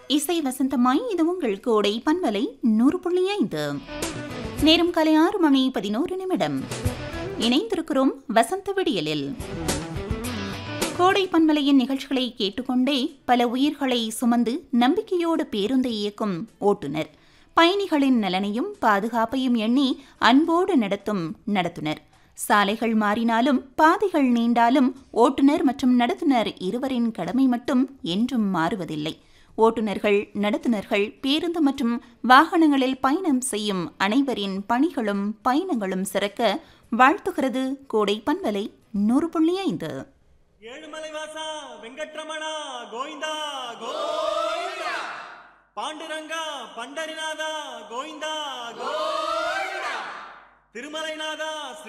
இசை வசந்தமாய் இது உங்கள் கோடை பண்பலை நூறு புள்ளி ஐந்து நேரம் காலை ஆறு மணி பதினோரு நிமிடம் இணைந்திருக்கிறோம் வசந்த விடியலில் கோடை பண்பலையின் நிகழ்ச்சிகளை கேட்டுக்கொண்டே பல உயிர்களை சுமந்து நம்பிக்கையோடு பேருந்தை இயக்கும் ஓட்டுநர் பயணிகளின் நலனையும் பாதுகாப்பையும் எண்ணி அன்போடு நடத்தும் நடத்துனர் சாலைகள் மாறினாலும் பாதைகள் நீண்டாலும் ஓட்டுநர் மற்றும் நடத்துனர் இருவரின் கடமை மட்டும் என்றும் மாறுவதில்லை ஓட்டுநர்கள் நடத்துனர்கள் பேருந்து மற்றும் வாகனங்களில் பயணம் செய்யும் அனைவரின் பணிகளும் பயணங்களும் சிறக்க வாழ்த்துகிறது கோடை பண்பலை நூறு புள்ளி ஐந்து ஏழுமலை வாசா வெங்கட்ரமணா கோவிந்தா கோவிந்தா பாண்டுரங்கா பண்டரிநாதா கோவிந்தா கோவிந்தா திருமலைநாதா